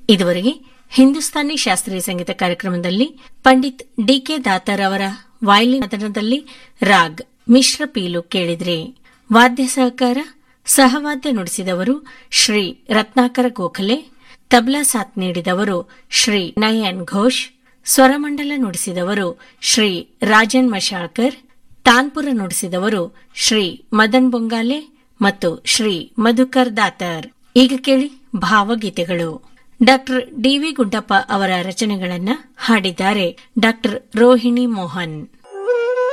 ಇದುವರೆಗೆ ಹಿಂದೂಸ್ತಾನಿ ಶಾಸ್ತ್ರೀಯ ಸಂಗೀತ ಕಾರ್ಯಕ್ರಮದಲ್ಲಿ ಪಂಡಿತ್ ಡಿಕೆ ದಾತರ್ ಅವರ ವಾಯ್ಲಿನ್ ಮದನದಲ್ಲಿ ರಾಗ್ ಮಿಶ್ರ ಪೀಲು ಕೇಳಿದ್ರಿ ವಾದ್ಯ ಸಹಕಾರ ಸಹವಾದ್ಯ ನುಡಿಸಿದವರು ಶ್ರೀ ರತ್ನಾಕರ ಗೋಖಲೆ ತಬ್ಲಾ ಸಾಥ್ ನೀಡಿದವರು ಶ್ರೀ ನಯನ್ ಘೋಷ್ ಸ್ವರಮಂಡಲ ನುಡಿಸಿದವರು ಶ್ರೀ ರಾಜನ್ ಮಶಾಳ್ಕರ್ ತಾನ್ಪುರ ನುಡಿಸಿದವರು ಶ್ರೀ ಮದನ್ ಬೊಂಗಾಲೆ ಮತ್ತು ಶ್ರೀ ಮಧುಕರ್ ದಾತರ್ ಈಗ ಕೇಳಿ ಭಾವಗೀತೆಗಳು ಡಾಕ್ಟರ್ ಡಿವಿ ಗುಡ್ಡಪ್ಪ ಅವರ ರಚನೆಗಳನ್ನ ಹಾಡಿದ್ದಾರೆ ಡಾಕ್ಟರ್ ರೋಹಿಣಿ ಮೋಹನ್